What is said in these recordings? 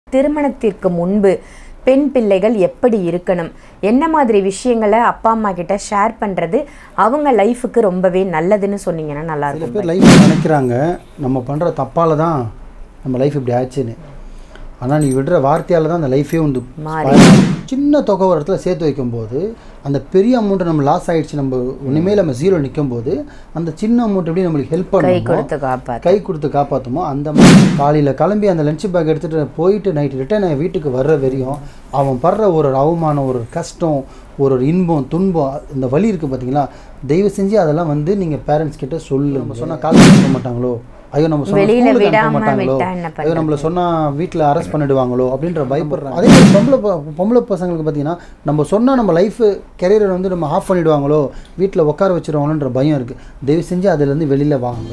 திருமணத்திற்கு முன்பு பெண் பிள்ளைகள் எப்படி இருக்கணும் என்ன மாதிரி விஷயங்களை அப்பா அம்மா கிட்ட ஷேர் பண்ணுறது அவங்க லைஃபுக்கு ரொம்பவே நல்லதுன்னு சொன்னீங்கன்னா நல்லா சில இருக்கும் பேர் லைஃப் நினைக்கிறாங்க நம்ம பண்ணுற தப்பால தான் நம்ம லைஃப் இப்படி ஆச்சுன்னு ஆனால் நீ விடுற வார்த்தையால் தான் அந்த லைஃபே வந்து மாறி. சின்ன தொகை ஒரு இடத்துல சேர்த்து வைக்கும்போது அந்த பெரிய அமௌண்ட்டை நம்ம லாஸ் ஆயிடுச்சு நம்ம இனிமேல் நம்ம ஜீரோ நிற்கும் போது அந்த சின்ன அமௌண்ட் எப்படி நம்மளுக்கு ஹெல்ப் கை பண்ணுமோ கொடுத்து காப்பாத்து கை கொடுத்து காப்பாற்றுமோ அந்த மாதிரி காலையில் கிளம்பி அந்த லஞ்ச் பேக் எடுத்துகிட்டு போயிட்டு நைட்டு ரிட்டர்ன் ஆகி வீட்டுக்கு வர்ற வரையும் அவன் படுற ஒரு ஒரு அவமானம் ஒரு கஷ்டம் ஒரு ஒரு இன்பம் துன்பம் இந்த வலி இருக்குது பார்த்தீங்களா தயவு செஞ்சு அதெல்லாம் வந்து நீங்கள் பேரண்ட்ஸ் கிட்ட சொல்லு நம்ம சொன்னால் கால் பண்ண மாட்டாங்களோ ஐயோ நம்ம சொன்னா வெளியில ஸ்கூலுக்கு அனுப்ப விடாம மாட்டாங்களோ விட்டா என்ன ஐயோ நம்மள சொன்னால் வீட்டில் அரெஸ்ட் பண்ணிடுவாங்களோ அப்படின்ற பயப்படுறாங்க அதே மாதிரி பொம்பளை ப- பொம்பளை பசங்களுக்கு பார்த்தீங்கன்னா நம்ம சொன்னால் நம்ம லைஃப் கெரியரை வந்து நம்ம ஆஃப் பண்ணிடுவாங்களோ வீட்டில் உட்கார வச்சிருவாங்களோன்ற பயம் இருக்குது தயவு செஞ்சு அதுலேருந்து வெளியில் வாங்க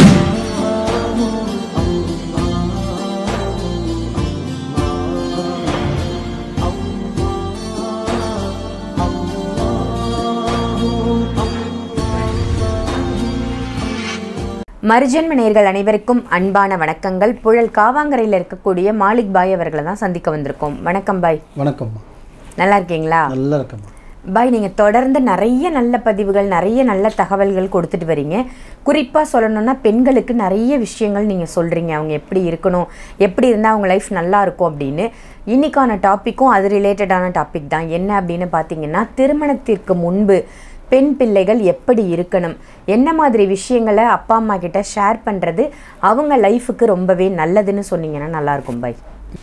மருஜன்ம நேர்கள் அனைவருக்கும் அன்பான வணக்கங்கள் புழல் காவாங்கரையில் இருக்கக்கூடிய மாலிக் பாய் அவர்களை தான் சந்திக்க வந்திருக்கோம் வணக்கம் பாய் வணக்கம்மா நல்லா இருக்கீங்களா நல்லா இருக்கம்மா பாய் நீங்கள் தொடர்ந்து நிறைய நல்ல பதிவுகள் நிறைய நல்ல தகவல்கள் கொடுத்துட்டு வரீங்க குறிப்பாக சொல்லணும்னா பெண்களுக்கு நிறைய விஷயங்கள் நீங்கள் சொல்கிறீங்க அவங்க எப்படி இருக்கணும் எப்படி இருந்தால் அவங்க லைஃப் நல்லா இருக்கும் அப்படின்னு இன்னைக்கான டாப்பிக்கும் அது ரிலேட்டடான டாபிக் தான் என்ன அப்படின்னு பார்த்தீங்கன்னா திருமணத்திற்கு முன்பு பெண் பிள்ளைகள் எப்படி இருக்கணும் என்ன மாதிரி விஷயங்களை அப்பா அம்மா கிட்ட ஷேர் பண்ணுறது அவங்க லைஃபுக்கு ரொம்பவே நல்லதுன்னு சொன்னீங்கன்னா நல்லாயிருக்கும் பாய்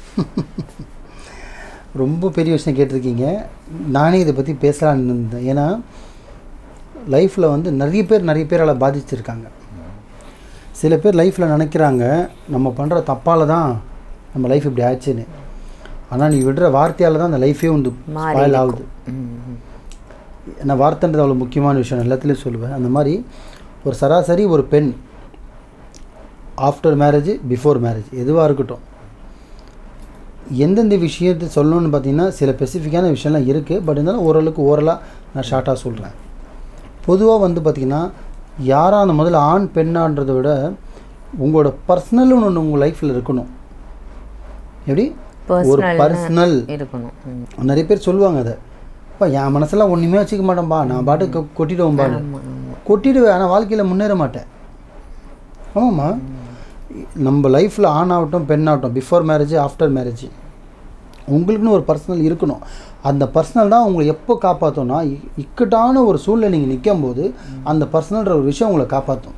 ரொம்ப பெரிய விஷயம் கேட்டிருக்கீங்க நானே இதை பற்றி பேசலான்னு இருந்தேன் ஏன்னா லைஃப்பில் வந்து நிறைய பேர் நிறைய பேரால் பாதிச்சிருக்காங்க சில பேர் லைஃப்பில் நினைக்கிறாங்க நம்ம பண்ணுற தப்பால தான் நம்ம லைஃப் இப்படி ஆச்சுன்னு ஆனால் நீ விடுற வார்த்தையால் தான் அந்த லைஃபே வந்து மாறி ஸ்பாயில் ஆகுது நான் வார்த்தைன்றது அவ்வளோ முக்கியமான விஷயம் எல்லாத்துலேயும் சொல்லுவேன் அந்த மாதிரி ஒரு சராசரி ஒரு பெண் ஆஃப்டர் மேரேஜ் பிஃபோர் மேரேஜ் எதுவாக இருக்கட்டும் எந்தெந்த விஷயத்தை சொல்லணும்னு பார்த்தீங்கன்னா சில ஸ்பெசிஃபிக்கான விஷயம்லாம் இருக்குது பட் இருந்தாலும் ஓரளவுக்கு ஓரலாக நான் ஷார்ட்டாக சொல்கிறேன் பொதுவாக வந்து பார்த்திங்கன்னா யாராக அந்த முதல்ல ஆண் பெண்ணான்றதை விட உங்களோட பர்சனல்னு ஒன்று உங்கள் லைஃப்பில் இருக்கணும் எப்படி ஒரு Personal பர்சனல் இருக்கணும் ம். நிறைய பேர் சொல்லுவாங்க அதை அப்பா என் மனசெல்லாம் ஒன்றுமே வச்சுக்க மாட்டேன்பா நான் பாட்டுக்கு கொட்டிடுவேன்பான்னு கொட்டிடுவேன் ஆனால் வாழ்க்கையில் முன்னேற மாட்டேன் ஆமாம்மா நம்ம லைஃப்பில் ஆண் ஆகட்டும் பெண் ஆகட்டும் பிஃபோர் மேரேஜ் ஆஃப்டர் மேரேஜ் உங்களுக்குன்னு ஒரு பர்சனல் இருக்கணும் அந்த பர்சனல் தான் உங்களை எப்போ காப்பாற்றும்னா இ- இக்கட்டான ஒரு சூழ்நிலை நீங்கள் நிற்கும் போது அந்த பர்சனல்ன்ற ஒரு விஷயம் உங்களை காப்பாற்றும்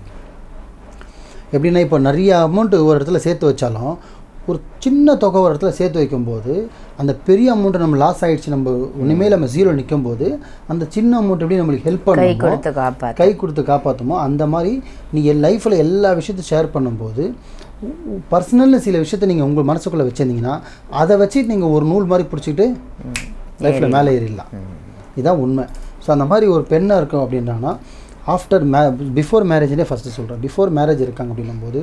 எப்படின்னா இப்போ நிறைய அமௌண்ட் ஒரு இடத்துல சேர்த்து வச்சாலும் ஒரு சின்ன தொகை ஒரு இடத்துல சேர்த்து வைக்கும்போது அந்த பெரிய அமௌண்ட்டை நம்ம லாஸ் ஆயிடுச்சு நம்ம இனிமேல் நம்ம ஜீரோ நிற்கும் போது அந்த சின்ன அமௌண்ட் எப்படி நம்மளுக்கு ஹெல்ப் கை பண்ணுமோ கொடுத்து காப்பாத்து கை கொடுத்து காப்பாற்றுமோ அந்த மாதிரி நீங்கள் லைஃப்பில் எல்லா விஷயத்தையும் ஷேர் பண்ணும்போது பர்சனல்னு சில விஷயத்தை நீங்கள் உங்கள் மனசுக்குள்ளே வச்சுருந்தீங்கன்னா அதை வச்சு நீங்கள் ஒரு நூல் மாதிரி பிடிச்சிக்கிட்டு லைஃப்பில் மேலே ஏறிடலாம் இதுதான் உண்மை ஸோ அந்த மாதிரி ஒரு பெண்ணாக இருக்கும் அப்படின்றாங்கன்னா ஆஃப்டர் மே பிஃபோர் மேரேஜ்லேயே ஃபஸ்ட்டு சொல்கிறேன் பிஃபோர் மேரேஜ் இருக்காங்க அப்படின்னும்போது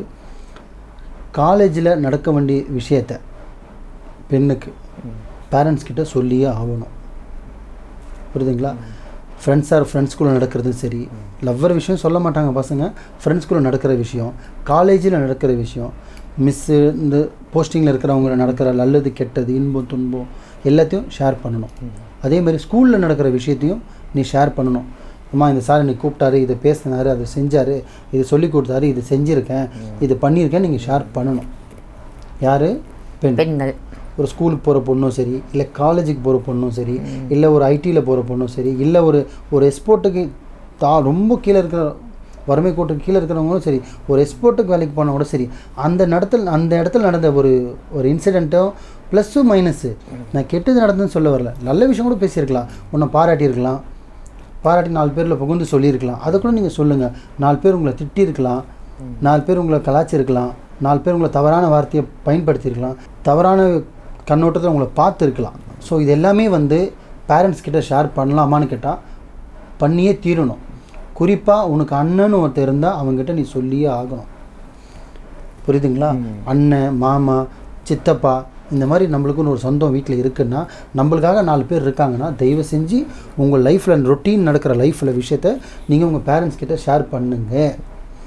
காலேஜில் நடக்க வேண்டிய விஷயத்த பெண்ணுக்கு பேரண்ட்ஸ் கிட்ட சொல்லியே ஆகணும் புரியுதுங்களா ஃப்ரெண்ட்ஸ் ஆர் ஃப்ரெண்ட்ஸ்குள்ளே நடக்கிறதும் சரி லவ்வர் விஷயம் சொல்ல மாட்டாங்க பசங்க ஃப்ரெண்ட்ஸ்குள்ளே நடக்கிற விஷயம் காலேஜில் நடக்கிற விஷயம் மிஸ்ஸு இந்த போஸ்டிங்கில் இருக்கிறவங்க நடக்கிற நல்லது கெட்டது இன்பம் துன்பம் எல்லாத்தையும் ஷேர் பண்ணணும் அதே மாதிரி ஸ்கூலில் நடக்கிற விஷயத்தையும் நீ ஷேர் பண்ணணும் அம்மா இந்த சார் என்னை கூப்பிட்டாரு இதை பேசினாரு அதை செஞ்சார் இது சொல்லி கொடுத்தாரு இது செஞ்சுருக்கேன் இது பண்ணியிருக்கேன் நீங்கள் ஷேர் பண்ணணும் யார் பெண் பெண்கள் ஒரு ஸ்கூலுக்கு போகிற பொண்ணும் சரி இல்லை காலேஜுக்கு போகிற பொண்ணும் சரி இல்லை ஒரு ஐடியில் போகிற பொண்ணும் சரி இல்லை ஒரு ஒரு எக்ஸ்போர்ட்டுக்கு தா ரொம்ப கீழே இருக்கிற வறுமை கோட்டுக்கு கீழே இருக்கிறவங்களும் சரி ஒரு எக்ஸ்போர்ட்டுக்கு வேலைக்கு போனால் கூட சரி அந்த இடத்துல அந்த இடத்துல நடந்த ஒரு ஒரு இன்சிடெண்ட்டோ ப்ளஸ்ஸு மைனஸு நான் கெட்டது நடந்ததுன்னு சொல்ல வரல நல்ல விஷயம் கூட பேசியிருக்கலாம் உன்னை பாராட்டியிருக்கலாம் பாராட்டி நாலு பேரில் புகுந்து சொல்லியிருக்கலாம் அதை கூட நீங்கள் சொல்லுங்கள் நாலு பேர் உங்களை திட்டியிருக்கலாம் நாலு பேர் உங்களை கலாச்சிருக்கலாம் நாலு பேர் உங்களை தவறான வார்த்தையை பயன்படுத்தியிருக்கலாம் தவறான கண்ணோட்டத்தில் உங்களை பார்த்துருக்கலாம் ஸோ இது எல்லாமே வந்து பேரண்ட்ஸ் கிட்ட ஷேர் பண்ணலாமான்னு கேட்டால் பண்ணியே தீரணும் குறிப்பாக உனக்கு அண்ணன்னு ஒருத்தர் இருந்தால் அவங்ககிட்ட நீ சொல்லியே ஆகணும் புரியுதுங்களா அண்ணன் மாமா சித்தப்பா இந்த மாதிரி நம்மளுக்குன்னு ஒரு சொந்தம் வீட்டில் இருக்குன்னா நம்மளுக்காக நாலு பேர் இருக்காங்கன்னா தயவு செஞ்சு உங்கள் லைஃப்பில் ரொட்டீன் நடக்கிற லைஃப்பில் விஷயத்த நீங்கள் உங்கள் பேரண்ட்ஸ் கிட்ட ஷேர் பண்ணுங்க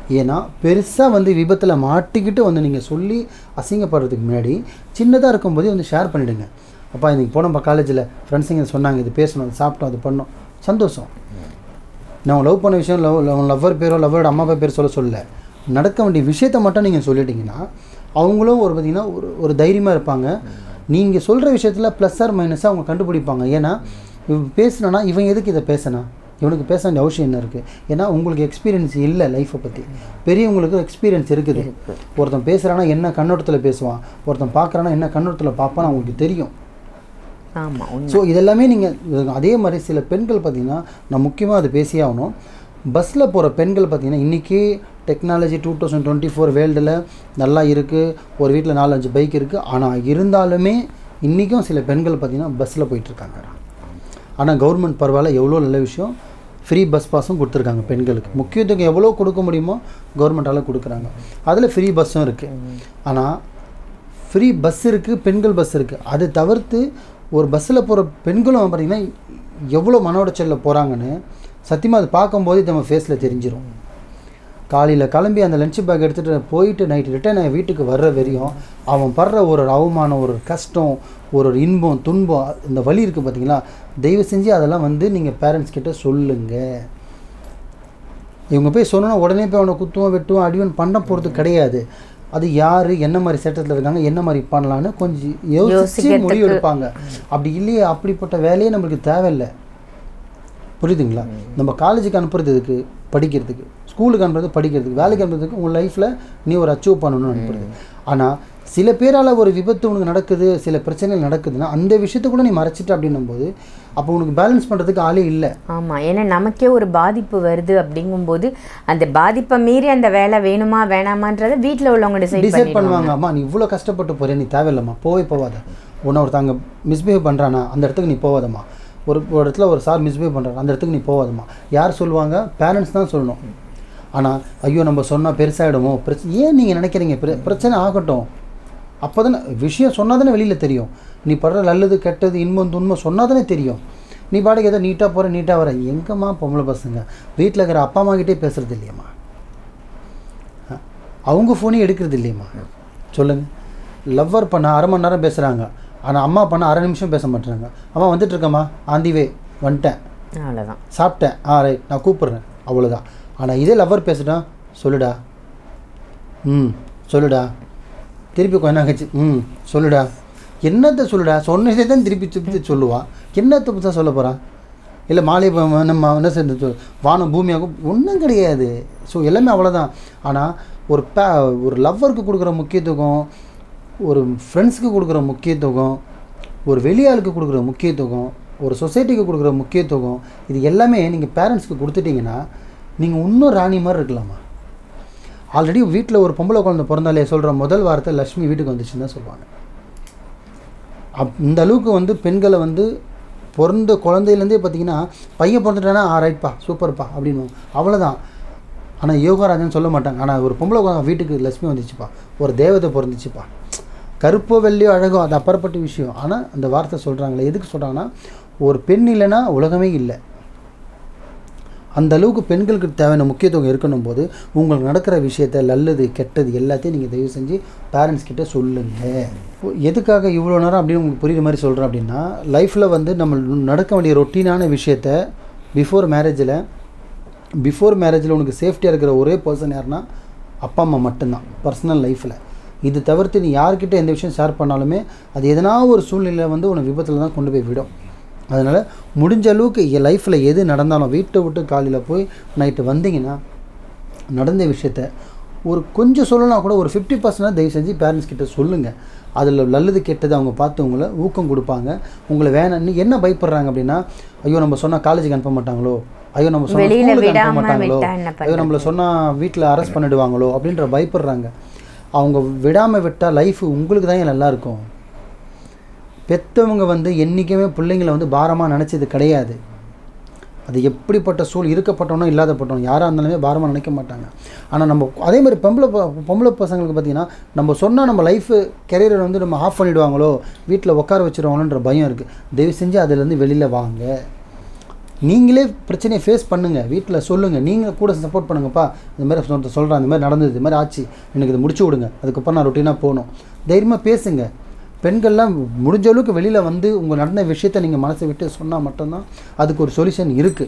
ஏன்னா பெருசாக வந்து விபத்தில் மாட்டிக்கிட்டு வந்து நீங்கள் சொல்லி அசிங்கப்படுறதுக்கு முன்னாடி சின்னதாக இருக்கும்போதே வந்து ஷேர் பண்ணிவிடுங்க அப்பா இன்னைக்கு போனோம்ப்பா காலேஜில் ஃப்ரெண்ட்ஸுங்க சொன்னாங்க இது பேசணும் அது சாப்பிட்டோம் அது பண்ணோம் சந்தோஷம் நான் லவ் பண்ண விஷயம் லவ் லவ்வர் பேரோ லவ்வரோட அம்மா அப்பா பேர் சொல்ல சொல்லல நடக்க வேண்டிய விஷயத்த மட்டும் நீங்கள் சொல்லிட்டீங்கன்னா அவங்களும் ஒரு பார்த்தீங்கன்னா ஒரு ஒரு தைரியமாக இருப்பாங்க நீங்கள் சொல்கிற விஷயத்தில் ப்ளஸ் ஆர் மைனஸாக அவங்க கண்டுபிடிப்பாங்க ஏன்னா இவன் பேசுனா இவன் எதுக்கு இதை பேசினா இவனுக்கு பேச வேண்டிய அவசியம் என்ன இருக்குது ஏன்னா உங்களுக்கு எக்ஸ்பீரியன்ஸ் இல்லை லைஃப்பை பற்றி பெரியவங்களுக்கு எக்ஸ்பீரியன்ஸ் இருக்குது ஒருத்தன் பேசுகிறானா என்ன கண்ணோட்டத்தில் பேசுவான் ஒருத்தன் பார்க்குறானா என்ன கண்ணோட்டத்தில் பார்ப்பான்னு அவங்களுக்கு தெரியும் ஆமாம் உண்மை ஸோ இதெல்லாமே நீங்கள் அதே மாதிரி சில பெண்கள் பார்த்தீங்கன்னா நான் முக்கியமாக அது பேசியே ஆகணும் பஸ்ஸில் போகிற பெண்கள் பார்த்தீங்கன்னா இன்றைக்கி technology two thousand twenty four வேர்ல்டில் நல்லா இருக்குது ஒரு வீட்டில் நாலஞ்சு பைக் இருக்குது ஆனால் இருந்தாலுமே இன்றைக்கும் சில பெண்கள் பார்த்தீங்கன்னா பஸ்ஸில் போயிட்டுருக்காங்க ஆனால் கவர்மெண்ட் பரவாயில்ல எவ்வளோ நல்ல விஷயம் ஃப்ரீ பஸ் பாஸும் கொடுத்துருக்காங்க பெண்களுக்கு முக்கியத்துவம் எவ்வளோ கொடுக்க முடியுமோ கவர்மெண்ட்டால் கொடுக்குறாங்க அதில் ஃப்ரீ பஸ்ஸும் இருக்குது ஆனால் ஃப்ரீ பஸ் இருக்குது பெண்கள் பஸ் இருக்குது அதை தவிர்த்து ஒரு பஸ்ஸில் போகிற பெண்களும் பார்த்திங்கன்னா எவ்வளோ மன உடைச்சலில் போகிறாங்கன்னு சத்தியமாக அது பார்க்கும்போது நம்ம ஃபேஸில் தெரிஞ்சிடும் காலையில் கிளம்பி அந்த லஞ்ச் பேக் எடுத்துகிட்டு போயிட்டு நைட்டு ரிட்டர்ன் ஆகி வீட்டுக்கு வர்ற வரையும் அவன் படுற ஒரு அவமானம் ஒரு கஷ்டம் ஒரு ஒரு இன்பம் துன்பம் இந்த வலி இருக்குது பார்த்தீங்களா தயவு செஞ்சு அதெல்லாம் வந்து நீங்கள் பேரண்ட்ஸ் கிட்ட சொல்லுங்கள் இவங்க போய் சொன்னோன்னா உடனே போய் அவனை குத்துவோம் வெட்டுவோம் அடிவன் பண்ண போகிறது கிடையாது அது யார் என்ன மாதிரி செட்டத்தில் இருக்காங்க என்ன மாதிரி பண்ணலான்னு கொஞ்சம் யோசிச்சு யோசிக்கிறதுக்கு- முடிவு எடுப்பாங்க அப்படி இல்லையே அப்படிப்பட்ட வேலையே நம்மளுக்கு தேவையில்லை புரியுதுங்களா நம்ம காலேஜுக்கு அனுப்புறது இதுக்கு படிக்கிறதுக்கு ஸ்கூலுக்கு அனுப்புறது படிக்கிறதுக்கு வேலைக்கு அனுப்புறதுக்கு உங்கள் லைஃப்பில் நீ ஒரு அச்சீவ் பண்ணணும்னு அனுப்புறது ஆனால் சில பேரால் ஒரு விபத்து உனக்கு நடக்குது சில பிரச்சனைகள் நடக்குதுன்னா அந்த விஷயத்தை கூட நீ மறைச்சிட்ட அப்படின்னும் போது அப்போ உனக்கு பேலன்ஸ் பண்ணுறதுக்கு ஆளே இல்லை ஆமாம் ஏன்னா நமக்கே ஒரு பாதிப்பு வருது அப்படிங்கும்போது அந்த பாதிப்பை மீறி அந்த வேலை வேணுமா வேணாமான்றதை வீட்டில் உள்ளவங்க டிசைட் டிசைட் பண்ணி பண்ணுவாங்க அம்மா நீ இவ்வளோ கஷ்டப்பட்டு போறிய நீ தேவையில்லம்மா போவே போவாத உன்னை ஒருத்தங்க மிஸ்பிஹேவ் பண்ணுறானா அந்த இடத்துக்கு நீ போவாதம்மா ஒரு ஒரு இடத்துல ஒரு சார் மிஸ்பிஹேவ் பண்ணுறாங்க அந்த இடத்துக்கு நீ போவாதம்மா யார் சொல்லுவாங்க பேரண்ட்ஸ் தான் சொல்லணும் ஆனால் ஐயோ நம்ம சொன்னால் பெருசாகிடுமோ பிரச்சனை ஏன் நீங்கள் நினைக்கிறீங்க பிர- பிரச்சனை ஆகட்டும் அப்போ தானே விஷயம் சொன்னால் தானே வெளியில் தெரியும் நீ படுற நல்லது கெட்டது இன்பம் துன்பம் சொன்னால் தானே தெரியும் நீ பாட்டுக்கு ஏதோ நீட்டாக போகிற நீட்டாக வர எங்கம்மா பொம்பளை பசங்க வீட்டில் இருக்கிற அப்பா அம்மா கிட்டே பேசுறது இல்லையம்மா அஹ், அவங்க ஃபோனே எடுக்கிறது இல்லையம்மா சொல்லுங்கள் லவ்வர் பண்ண அரை மணி நேரம் பேசுகிறாங்க ஆனால் அம்மா பண்ண அரை நிமிஷம் பேச மாட்டேறாங்க அம்மா வந்துட்டு இருக்கம்மா ஆந்திவே வந்துட்டேன் அவ்வளோதான் சாப்பிட்டேன் ஆ ரைட் நான் கூப்பிட்றேன் அவ்வளோதான் ஆனால் இதே லவ்வர் பேசுடா சொல்லுடா ம் சொல்லுடா திருப்பி கொஞ்ச நேரம் கழிச்சு ம் சொல்லுடா என்னத்தை சொல்லுடா சொன்னதே தான் திருப்பி திருப்பி சொல்லுவான் என்னத்தை புதுசாக சொல்ல போகிறான் இல்லை மாலை ப- ம- நம்ம என்ன சேர்ந்து சொல் வானம் பூமியாகும் ஒன்றும் கிடையாது ஸோ எல்லாமே அவ்வளோதான் ஆனால் ஒரு பே ஒரு லவ்வருக்கு கொடுக்குற முக்கியத்துவம் ஒரு ஃப்ரெண்ட்ஸுக்கு கொடுக்குற முக்கியத்துவம் ஒரு வெளியாளுக்கு கொடுக்குற முக்கியத்துவம் ஒரு சொசைட்டிக்கு கொடுக்குற முக்கியத்துவம் இது எல்லாமே நீங்கள் பேரண்ட்ஸ்க்கு கொடுத்துட்டீங்கன்னா நீங்கள் இன்னும் ராணி மாதிரி இருக்கலாமா ஆல்ரெடி வீட்டில் ஒரு பொம்பளை குழந்தை பிறந்தாலே சொல்கிற முதல் வார்த்தை லக்ஷ்மி வீட்டுக்கு வந்துச்சுன்னு தான் சொல்லுவாங்க அப் இந்த அளவுக்கு வந்து பெண்களை வந்து பிறந்த குழந்தையிலேருந்தே பார்த்தீங்கன்னா பையன் பிறந்துட்டானா ஆ ரைட்ப்பா சூப்பர்ப்பா அப்படின்னு அவ்வளோதான் ஆனால் யோகாராஜன் சொல்ல மாட்டாங்க ஆனால் ஒரு பொம்பளை குழந்தை வீட்டுக்கு லட்சுமி வந்துச்சுப்பா ஒரு தேவதை பிறந்துச்சுப்பா கருப்போ வெள்ளையோ அழகோ அது அப்புறப்பட்ட விஷயம் ஆனால் அந்த வார்த்தை சொல்கிறாங்களே எதுக்கு சொல்கிறாங்கன்னா ஒரு பெண் இல்லைன்னா உலகமே இல்லை அந்த அளவுக்கு பெண்களுக்கு தேவையான முக்கியத்துவம் இருக்கணும் போது உங்களுக்கு நடக்கிற விஷயத்த நல்லது கெட்டது எல்லாத்தையும் நீங்கள் தயவு செஞ்சு பேரண்ட்ஸ் கிட்ட சொல்லுங்கள் எதுக்காக இவ்வளோ நேரம் அப்படின்னு உங்களுக்கு புரியுற மாதிரி சொல்கிறேன் அப்படின்னா லைஃப்பில் வந்து நம்ம நடக்க வேண்டிய ரொட்டீனான விஷயத்த பிஃபோர் மேரேஜில் பிஃபோர் மேரேஜில் உனக்கு சேஃப்டியாக இருக்கிற ஒரே பர்சன் யாருன்னா அப்பா அம்மா மட்டும்தான் பர்சனல் லைஃப்பில் இது தவிர்த்து நீ யார்கிட்ட எந்த விஷயம் ஷேர் பண்ணாலுமே அது எதனா ஒரு சூழ்நிலை வந்து உன்னை விபத்தில் தான் கொண்டு போய் விடும் அதனால் முடிஞ்ச அளவுக்கு என் லைஃப்பில் எது நடந்தாலும் வீட்டை விட்டு காலையில் போய் நைட்டு வந்தீங்கன்னா நடந்த விஷயத்த ஒரு கொஞ்சம் சொல்லலாம் கூட ஒரு ஃபிஃப்டி பர்சன்டாக தயவு செஞ்சு பேரண்ட்ஸ் கிட்ட சொல்லுங்கள் அதில் நல்லது கெட்டது அவங்க பார்த்து உங்களை ஊக்கம் கொடுப்பாங்க உங்களை வேணாம்னு என்ன பயப்படுறாங்க அப்படின்னா ஐயோ நம்ம சொன்னால் காலேஜுக்கு அனுப்ப மாட்டாங்களோ ஐயோ நம்ம சொன்னா வெளியில ஸ்கூலுக்கு அனுப்ப விடாம மாட்டாங்களோ விட்டா என்ன ஐயோ நம்மளை சொன்னால் வீட்டில் அரெஸ்ட் பண்ணிடுவாங்களோ அப்படின்ற பயப்படுறாங்க அவங்க விடாமல் விட்டால் லைஃப் உங்களுக்கு தான் நல்லா இருக்கும் பெற்றவங்க வந்து என்றைக்குமே பிள்ளைங்களை வந்து பாரமாக நினச்சது கிடையாது அது எப்படிப்பட்ட சூழ் இருக்கப்பட்டவனோ இல்லாதப்பட்டவனோ யாராக இருந்தாலுமே பாரமாக நினைக்க மாட்டாங்க ஆனால் நம்ம அதே மாதிரி பொம்பளை ப- பொம்பளை பசங்களுக்கு பார்த்தீங்கன்னா நம்ம சொன்னால் நம்ம லைஃபு கெரியரை வந்து நம்ம ஆஃப் பண்ணிடுவாங்களோ வீட்டில் உட்கார வச்சிருவாங்களோன்ற பயம் இருக்குது தயவு செஞ்சு அதுலேருந்து வெளியில் வாங்க நீங்களே பிரச்சனையை ஃபேஸ் பண்ணுங்கள் வீட்டில் சொல்லுங்கள் நீங்கள் கூட சப்போர்ட் பண்ணுங்கப்பா இந்த மாதிரி சொந்த சொல்கிறேன் இந்த மாதிரி நடந்தது இது மாதிரி ஆச்சு எனக்கு இதை முடிச்சு விடுங்க அதுக்கப்புறம் நான் ரொட்டீனாக போகணும் தைரியமாக பேசுங்க பெண்கள்லாம் முடிஞ்ச அளவுக்கு வெளியில் வந்து உங்கள் நடந்த விஷயத்தை நீங்கள் மனசை விட்டு சொன்னால் மட்டும்தான் அதுக்கு ஒரு சொல்யூஷன் இருக்குது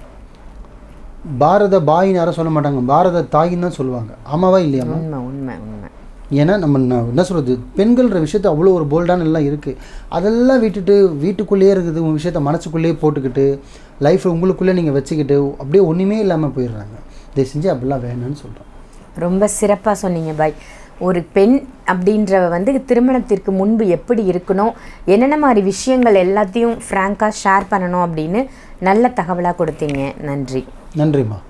பாரத பாயின்னு யாரும் சொல்ல மாட்டாங்க பாரத தாயின்னு தான் சொல்லுவாங்க ஆமாவா இல்லையாம்மா உண்மை உண்மை உண்மை ஏன்னா நம்ம ந- என்ன சொல்கிறது பெண்கள்ன்ற விஷயத்த அவ்வளோ ஒரு போல்டான எல்லாம் இருக்குது அதெல்லாம் விட்டுட்டு வீட்டுக்குள்ளேயே இருக்குது உங்கள் விஷயத்த மனசுக்குள்ளேயே போட்டுக்கிட்டு லைஃப்பை உங்களுக்குள்ளே நீங்கள் வச்சுக்கிட்டு அப்படியே ஒன்றுமே இல்லாமல் போயிடுறாங்க இதை செஞ்சு அப்படிலாம் வேணும்னு சொல்கிறேன் ரொம்ப சிறப்பாக சொன்னீங்க பாய் ஒரு பெண் அப்படின்றவ வந்து திருமணத்திற்கு முன்பு எப்படி இருக்கணும் என்னென்ன மாதிரி விஷயங்கள் எல்லாத்தையும் ஃப்ராங்காக ஷேர் பண்ணணும் அப்படின்னு நல்ல தகவலாக கொடுத்தீங்க நன்றி நன்றிம்மா